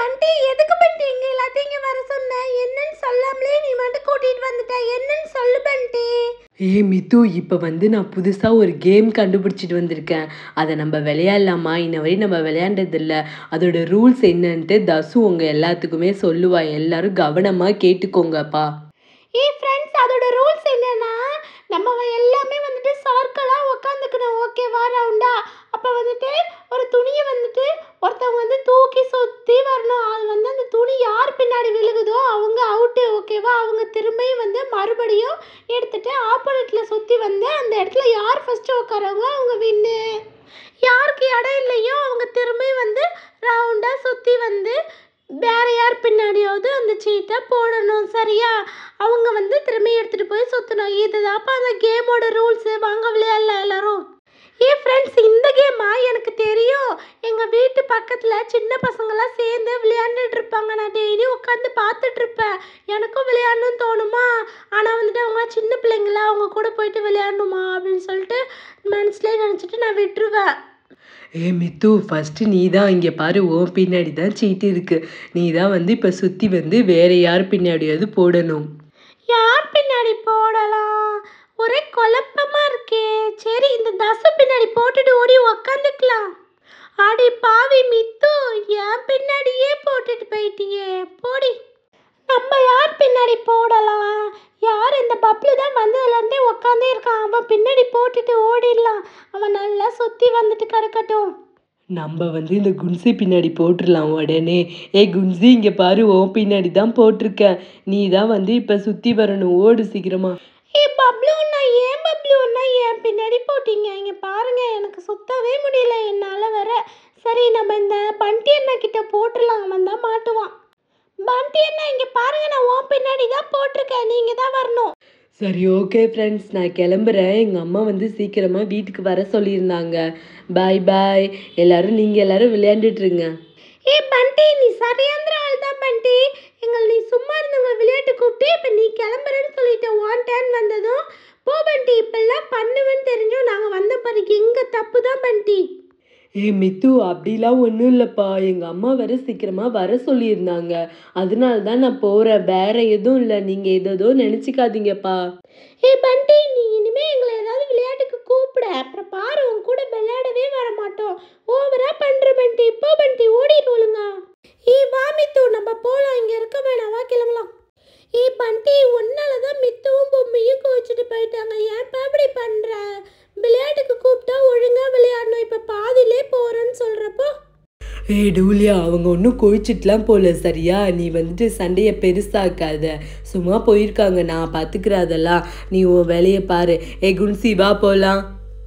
பண்டி எதுக்கு பண்டி இங்க எல்லாத்தையும் இங்க வர சொன்ன என்னன்னு சொல்லாமலே நீ மட்டும் கூட்டிட்டு வந்துட்ட என்னன்னு சொல்லு பண்டி ஏ மித்து இப்போ வந்து நான் புதுசாக ஒரு கேம் கண்டுபிடிச்சிட்டு வந்திருக்கேன் அதை நம்ம விளையாடலாமா இன்ன வரையும் நம்ம விளையாண்டதில்ல அதோட ரூல்ஸ் என்னன்ட்டு தசு உங்கள் எல்லாத்துக்குமே சொல்லுவா எல்லாரும் கவனமாக கேட்டுக்கோங்கப்பா ஏய் ஃப்ரெண்ட்ஸ் அதோட ரூல்ஸ் என்னன்னா நம்ம எல்லாமே வந்துட்டு சர்க்கிளாக உட்காந்துக்கணும் ஓகேவா ரவுண்டா அப்போ வந்துட்டு ஒரு துணியை வந்துட்டு ஒருத்தவங்க வந்து தூக்கி சுற்றி வரணும் அது வந்து அந்த துணி யார் பின்னாடி விழுகுதோ அவங்க அவுட்டு ஓகேவா அவங்க திரும்பியும் வந்து மறுபடியும் எடுத்துட்டு ஆப்போனட்டில் சுற்றி வந்து அந்த இடத்துல யார் ஃபஸ்ட்டு உட்காராங்களோ அவங்க வின்னு யாருக்கு இடம் இல்லையோ அவங்க திரும்பி வந்து ரவுண்டாக சுற்றி வந்து வேற யார் பின்னாடியாவது அந்த சீட்டை போடணும் சரியா அவங்க வந்து திரும்பி எடுத்துகிட்டு போய் சுற்றணும் இதுதான்ப்பா அந்த கேமோட ரூல்ஸு வாங்க விளையாடலாம் எல்லாரும் ஏ ஃப்ரெண்ட்ஸ் இந்த கேமா எனக்கு தெரியும் எங்கள் வீட்டு பக்கத்தில் சின்ன பசங்களாம் சேர்ந்து விளையாண்டுட்டு இருப்பாங்க நான் டெய்லி உட்காந்து பார்த்துட்டு இருப்பேன் எனக்கும் விளையாடணும்னு தோணுமா ஆனால் வந்துட்டு அவங்க சின்ன பிள்ளைங்களா அவங்க கூட போயிட்டு விளையாடணுமா அப்படின்னு சொல்லிட்டு மனசுலேயே நினச்சிட்டு நான் விட்டுருவேன் ஏ மித்து ஃபஸ்ட்டு நீ தான் இங்கே பாரு ஓ பின்னாடி தான் சீட்டு இருக்கு நீ தான் வந்து இப்போ சுற்றி வந்து வேற யார் பின்னாடியாவது போடணும் யார் பின்னாடி போடலாம் ஒரே குழப்பமா இருக்கே சரி இந்த தசு பின்னாடி போட்டுட்டு ஓடி உக்காந்துக்கலாம் அடி பாவி மித்து என் பின்னாடியே போட்டுட்டு போயிட்டியே போடி நம்ம யார் பின்னாடி போடலாம் யார் இந்த பப்ளு தான் வந்ததுலேருந்தே உக்காந்தே இருக்கான் அவன் பின்னாடி போட்டுட்டு ஓடிடலாம் அவன் நல்லா சுற்றி வந்துட்டு கிடக்கட்டும் நம்ம வந்து இந்த குன்சி பின்னாடி போட்டுடலாம் உடனே ஏ குன்சி இங்கே பாரு ஓ பின்னாடி தான் போட்டிருக்கேன் நீ தான் வந்து இப்போ சுற்றி வரணும் ஓடு சீக்கிரமா ஏ பப்ளுன்னா ஏன் பப்ளுன்னா ஏன் பின்னாடி போட்டீங்க இங்கே பாருங்க எனக்கு சுத்தவே முடியல என்னால் வர சரி நம்ம இந்த பண்டி அண்ணா கிட்ட போட்டுடலாம் அவன் தான் மாட்டுவான் பண்டி அண்ணா இங்கே பாருங்க நான் உன் பின்னாடி தான் போட்டிருக்கேன் நீங்கள் தான் வரணும் சரி ஓகே ஃப்ரெண்ட்ஸ் நான் கிளம்புறேன் எங்கள் அம்மா வந்து சீக்கிரமாக வீட்டுக்கு வர சொல்லியிருந்தாங்க பாய் பாய் எல்லாரும் நீங்கள் எல்லாரும் விளையாண்டுட்ருங்க ஏ பண்டி நீ சரியாந்திர ஆள் தான் பண்டி எங்களை நீ சும்மா இருந்தவங்க விளையாட்டு கூப்பிட்டு இப்போ நீ கிளம்புறேன்னு சொல்லிட்டு ஒன் டைம் வந்ததும் போ பண்டி இப்பெல்லாம் பண்ணுவேன்னு தெரிஞ்சும் நாங்கள் வந்த பிறகு எங்கள் தப்பு தான் பண்டி ஏ மித்து அப்படிலாம் ஒன்றும் இல்லைப்பா எங்கள் அம்மா வேற சீக்கிரமாக வர சொல்லியிருந்தாங்க அதனால தான் நான் போகிறேன் வேற எதுவும் இல்லை நீங்கள் ஏதோ நினச்சிக்காதீங்கப்பா ஏ பண்டி நீ இனிமே எங்களை ஏதாவது விளையாட்டுக்கு கூப்பிட அப்புறம் பாரு உன் கூட விளையாடவே வர மாட்டோம் ஓவரா பண்ற பண்டி இப்போ பண்டி ஓடிட்டு ஒழுங்கா ஏ வா மித்து நம்ம போலாம் இங்க இருக்க வேணாம் வா கிளம்பலாம் ஏ பண்டி உன்னால தான் மித்துவும் பொம்மையும் கோச்சிட்டு போயிட்டாங்க ஏன்ப்பா இப்படி பண்ற விளையாட்டுக்கு கூப்பிட்டா ஒழுங்கா விளையாடணும் இப்ப பாதியிலே போறேன்னு சொல்றப்போ ஏ டூலியா அவங்க ஒன்றும் கோழிச்சிட்டுலாம் போல சரியா நீ வந்துட்டு சண்டையை பெருசாக்காத சும்மா போயிருக்காங்க நான் பார்த்துக்கிறேன் அதெல்லாம் நீ உன் வேலையை பாரு ஏ குன்சி வா போகலாம்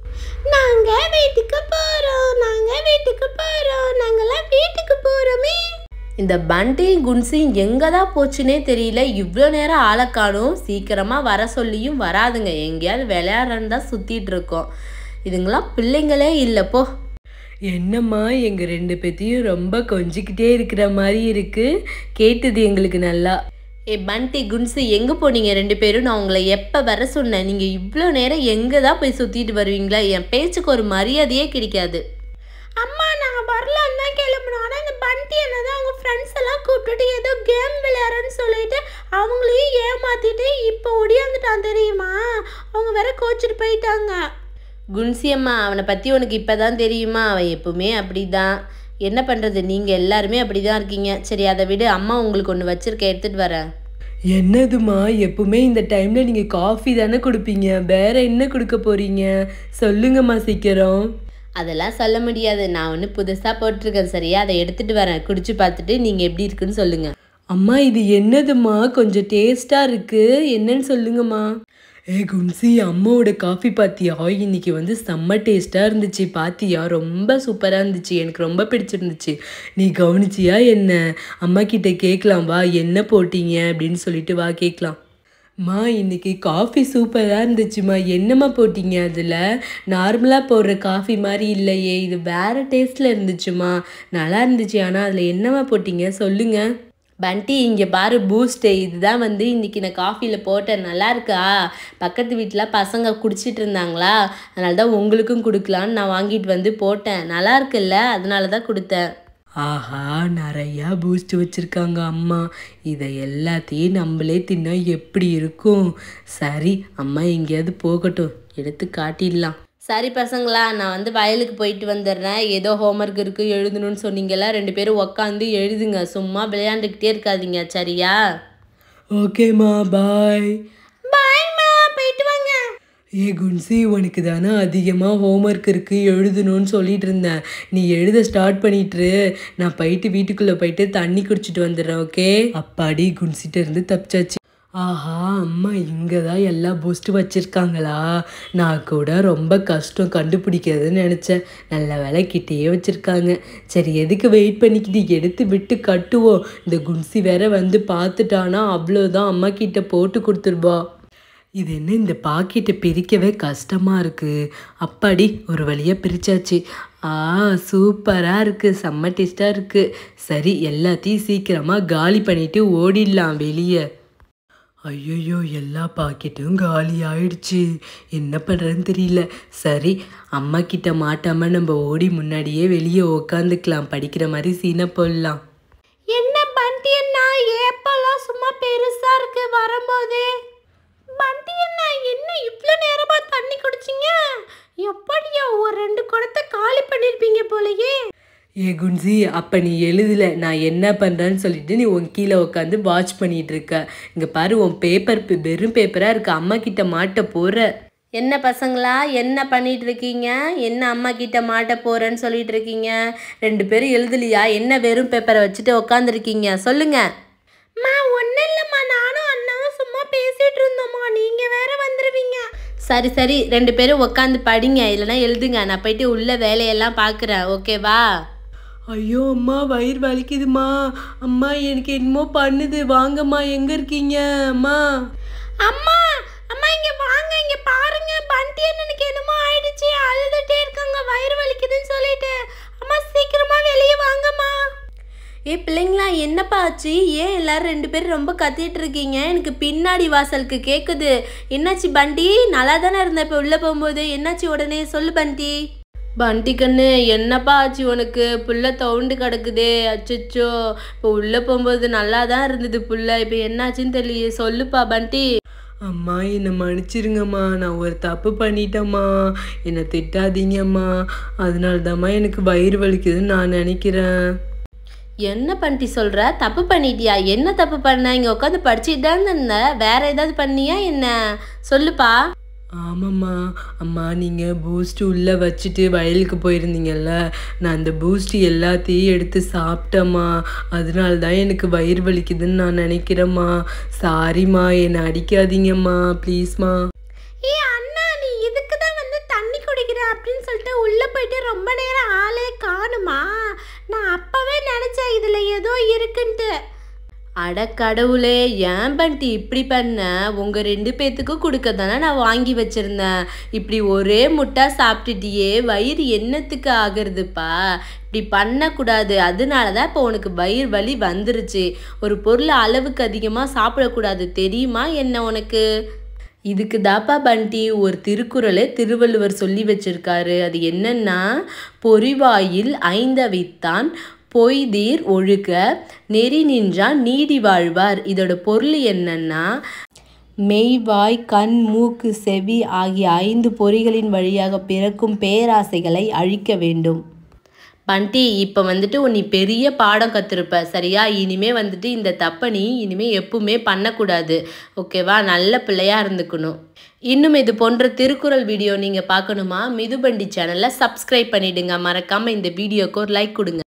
நாங்க வீட்டுக்கு போறோம் நாங்க வீட்டுக்கு போறோம் நாங்கெல்லாம் வீட்டுக்கு போறோமே இந்த பண்டையும் குன்ஸையும் எங்கே தான் போச்சுனே தெரியல இவ்வளோ நேரம் ஆளை காணும் சீக்கிரமாக வர சொல்லியும் வராதுங்க எங்கேயாவது விளையாடுறன்னு தான் சுற்றிட்டு இருக்கோம் இதுங்களாம் பிள்ளைங்களே இல்லை போ என்னம்மா எங்கள் ரெண்டு பேத்தையும் ரொம்ப கொஞ்சிக்கிட்டே இருக்கிற மாதிரி இருக்கு கேட்டது எங்களுக்கு நல்லா ஏ பண்டி குன்ஸு எங்கே போனீங்க ரெண்டு பேரும் நான் உங்களை எப்போ வர சொன்னேன் நீங்கள் இவ்வளோ நேரம் எங்கே தான் போய் சுற்றிட்டு வருவீங்களா என் பேச்சுக்கு ஒரு மரியாதையே கிடைக்காது அம்மா நாங்க வரலான்னு தான் கிளம்பணும் ஆனா இந்த பண்டி என்ன தான் அவங்க ஃப்ரெண்ட்ஸ் எல்லாம் கூப்பிட்டுட்டு ஏதோ கேம் விளையாடுறேன்னு சொல்லிட்டு அவங்களையும் ஏமாத்திட்டு இப்போ ஒடியாந்துட்டான் தெரியுமா அவங்க வேற கோச்சிட்டு போயிட்டாங்க குன்சி அம்மா அவனை பற்றி உனக்கு இப்போ தான் தெரியுமா அவன் எப்பவுமே அப்படி தான் என்ன பண்ணுறது நீங்கள் எல்லாருமே அப்படி தான் இருக்கீங்க சரி அதை விடு அம்மா உங்களுக்கு ஒன்று வச்சுருக்கேன் எடுத்துகிட்டு வரேன் என்னதுமா எப்பவுமே இந்த டைம்ல நீங்க காஃபி தானே கொடுப்பீங்க வேற என்ன கொடுக்க போறீங்க சொல்லுங்கம்மா சீக்கிரம் அதெல்லாம் சொல்ல முடியாது நான் ஒன்று புதுசாக போட்டிருக்கேன் சரியா அதை எடுத்துகிட்டு வரேன் குடிச்சு பார்த்துட்டு நீங்கள் எப்படி இருக்குன்னு சொல்லுங்கள் அம்மா இது என்னதும்மா கொஞ்சம் டேஸ்டா இருக்கு என்னன்னு சொல்லுங்கம்மா ஏ குன்சி அம்மாவோட காஃபி பாத்தியா இன்னைக்கு வந்து செம்ம டேஸ்டா இருந்துச்சு பாத்தியா ரொம்ப சூப்பரா இருந்துச்சு எனக்கு ரொம்ப பிடிச்சிருந்துச்சு நீ கவனிச்சியா என்ன அம்மா கிட்ட கேட்கலாம் வா என்ன போட்டீங்க அப்படின்னு சொல்லிட்டு வா கேட்கலாம் மா இன்னைக்கு காஃபி சூப்பராக இருந்துச்சுமா என்னம்மா போட்டீங்க அதில் நார்மலாக போடுற காஃபி மாதிரி இல்லையே இது வேறு டேஸ்ட்டில் இருந்துச்சுமா நல்லா இருந்துச்சு ஆனால் அதில் என்னம்மா போட்டீங்க சொல்லுங்கள் பண்டி இங்கே பாரு பூஸ்ட்டு இதுதான் வந்து இன்றைக்கி நான் காஃபியில் போட்டேன் நல்லா இருக்கா பக்கத்து வீட்டில் பசங்க குடிச்சிட்டு இருந்தாங்களா அதனால தான் உங்களுக்கும் கொடுக்கலான்னு நான் வாங்கிட்டு வந்து போட்டேன் நல்லா இருக்குல்ல அதனால தான் கொடுத்தேன் ஆஹா நிறையா பூஸ்ட் வச்சுருக்காங்க அம்மா இதை எல்லாத்தையும் நம்மளே தின்னா எப்படி இருக்கும் சரி அம்மா எங்கேயாவது போகட்டும் எடுத்து காட்டிடலாம் சரி பசங்களா நான் வந்து வயலுக்கு போயிட்டு வந்துடுறேன் ஏதோ ஹோம்ஒர்க் இருக்குது எழுதணும்னு சொன்னீங்கல்ல ரெண்டு பேரும் உக்காந்து எழுதுங்க சும்மா விளையாண்டுக்கிட்டே இருக்காதீங்க சரியா ஓகேம்மா பாய் பாய்மா போயிட்டு வாங்க ஏ குன்சி உனக்கு தானே அதிகமாக ஹோம்ஒர்க் இருக்குது எழுதணும்னு சொல்லிட்டு இருந்தேன் நீ எழுத ஸ்டார்ட் பண்ணிட்டுரு நான் போயிட்டு வீட்டுக்குள்ளே போயிட்டு தண்ணி குடிச்சிட்டு வந்துடுறேன் ஓகே அப்பாடி குன்சிட்ட இருந்து தப்பிச்சாச்சு ஆஹா அம்மா இங்கே தான் எல்லா பூஸ்ட்டு வச்சுருக்காங்களா நான் கூட ரொம்ப கஷ்டம் கண்டுபிடிக்கிறதுன்னு நினச்சேன் நல்ல வேலை கிட்டேயே வச்சுருக்காங்க சரி எதுக்கு வெயிட் பண்ணிக்கிட்டு எடுத்து விட்டு கட்டுவோம் இந்த குன்சி வேற வந்து பார்த்துட்டானா அவ்வளோதான் அம்மா கிட்ட போட்டு கொடுத்துருவா இது என்ன இந்த பாக்கெட்டை பிரிக்கவே கஷ்டமாக இருக்குது அப்பாடி ஒரு வழியாக பிரிச்சாச்சு ஆ சூப்பராக இருக்குது செம்ம டேஸ்ட்டாக இருக்குது சரி எல்லாத்தையும் சீக்கிரமாக காலி பண்ணிட்டு ஓடிடலாம் வெளியே ஐயோ எல்லா பாக்கெட்டும் காலி ஆயிடுச்சு என்ன பண்ணுறதுன்னு தெரியல சரி அம்மா கிட்ட மாட்டாமல் நம்ம ஓடி முன்னாடியே வெளியே உக்காந்துக்கலாம் படிக்கிற மாதிரி சீனை போடலாம் என்ன பண்டி அண்ணா ஏப்பெல்லாம் சும்மா பெருசா இருக்கு வரும்போது பண்டி அண்ணா என்ன இவ்வளோ நேரமா தண்ணி குடிச்சிங்க எப்படியா ஒரு ரெண்டு குடத்தை காலி பண்ணிருப்பீங்க போலயே ஏ குன்சி அப்போ நீ எழுதல நான் என்ன பண்ணுறேன்னு சொல்லிட்டு நீ உன் கீழே உட்காந்து வாட்ச் பண்ணிட்டு இருக்க இங்கே பாரு உன் பேப்பர் வெறும் பேப்பராக இருக்கு அம்மா கிட்ட மாட்ட போகிற என்ன பசங்களா என்ன பண்ணிட்டு இருக்கீங்க என்ன அம்மா கிட்ட மாட்ட போறேன்னு சொல்லிட்டு இருக்கீங்க ரெண்டு பேரும் எழுதலையா என்ன வெறும் பேப்பரை வச்சுட்டு உக்காந்துருக்கீங்க சொல்லுங்க மா ஒன்றும் இல்லைம்மா நானும் அண்ணாவும் சும்மா பேசிட்டு இருந்தோம்மா நீங்க வேற வந்துருவீங்க சரி சரி ரெண்டு பேரும் உட்காந்து படிங்க இல்லைன்னா எழுதுங்க நான் போயிட்டு உள்ள வேலையெல்லாம் பார்க்குறேன் ஓகேவா ஐயோ அம்மா வயிறு வலிக்குதுமா அம்மா எனக்கு என்னமோ பண்ணுது வாங்கம்மா எங்கே இருக்கீங்க அம்மா அம்மா அம்மா இங்க வாங்க இங்க பாருங்க பண்டி அண்ணனுக்கு என்னமோ ஆயிடுச்சு அழுதுட்டே இருக்காங்க வயிறு வலிக்குதுன்னு சொல்லிட்டு அம்மா சீக்கிரமா வெளியே வாங்கம்மா ஏ பிள்ளைங்களா என்னப்பா ஆச்சு ஏன் எல்லாரும் ரெண்டு பேரும் ரொம்ப கத்திட்டு இருக்கீங்க எனக்கு பின்னாடி வாசலுக்கு கேட்குது என்னாச்சு பண்டி நல்லா தானே இருந்த இப்போ உள்ளே போகும்போது என்னாச்சு உடனே சொல்லு பண்டி பண்டி கண்ணு என்னப்பா ஆச்சு உனக்கு புள்ள தவுண்டு கிடக்குதே அச்சச்சோ இப்போ உள்ளே போகும்போது நல்லா தான் இருந்தது புள்ள இப்போ என்னாச்சுன்னு தெரியலையே சொல்லுப்பா பண்டி அம்மா என்னை மன்னிச்சிருங்கம்மா நான் ஒரு தப்பு பண்ணிட்டேம்மா என்னை திட்டாதீங்கம்மா அதனால தாம்மா எனக்கு வயிறு வலிக்குதுன்னு நான் நினைக்கிறேன் என்ன பண்ணிட்டி சொல்கிற தப்பு பண்ணிட்டியா என்ன தப்பு பண்ண இங்கே உட்காந்து படிச்சுட்டு தான் இருந்த வேற ஏதாவது பண்ணியா என்ன சொல்லுப்பா ஆமாம்மா அம்மா நீங்கள் பூஸ்ட் உள்ளே வச்சுட்டு வயலுக்கு போயிருந்தீங்கல்ல நான் அந்த பூஸ்ட் எல்லாத்தையும் எடுத்து சாப்பிட்டேம்மா அதனால தான் எனக்கு வயிறு வலிக்குதுன்னு நான் நினைக்கிறேம்மா சாரிம்மா என்னை அடிக்காதீங்கம்மா ப்ளீஸ்மா ஏ அண்ணா நீ இதுக்கு தான் வந்து தண்ணி குடிக்கிற அப்படின்னு சொல்லிட்டு உள்ள போயிட்டு ரொம்ப நேரம் ஆளே காணுமா நான் அப்பவே நினைச்சேன் இதுல ஏதோ இருக்குன்ட்டு அட கடவுளே ஏன் பண்டி இப்படி பண்ண உங்கள் ரெண்டு பேத்துக்கும் கொடுக்க தானே நான் வாங்கி வச்சுருந்தேன் இப்படி ஒரே முட்டா சாப்பிட்டுட்டியே வயிறு என்னத்துக்கு ஆகுறதுப்பா இப்படி பண்ணக்கூடாது அதனால தான் இப்போ உனக்கு வயிறு வலி வந்துருச்சு ஒரு பொருளை அளவுக்கு அதிகமாக சாப்பிடக்கூடாது தெரியுமா என்ன உனக்கு இதுக்கு தாப்பா பண்டி ஒரு திருக்குறளை திருவள்ளுவர் சொல்லி வச்சிருக்காரு அது என்னன்னா பொறிவாயில் ஐந்தவித்தான் பொய்தீர் ஒழுக நெறி நின்றான் நீடி வாழ்வார் இதோட பொருள் என்னன்னா மெய்வாய் கண் மூக்கு செவி ஆகிய ஐந்து பொறிகளின் வழியாக பிறக்கும் பேராசைகளை அழிக்க வேண்டும் பண்டி இப்போ வந்துட்டு நீ பெரிய பாடம் கற்றுருப்ப சரியா இனிமே வந்துட்டு இந்த தப்பை நீ இனிமே எப்பவுமே பண்ணக்கூடாது ஓகேவா நல்ல பிள்ளையா இருந்துக்கணும் இன்னும் இது போன்ற திருக்குறள் வீடியோ நீங்கள் பார்க்கணுமா மிதுபண்டி சேனலை சப்ஸ்கிரைப் பண்ணிடுங்க மறக்காமல் இந்த வீடியோக்கு ஒரு லைக் கொடுங்க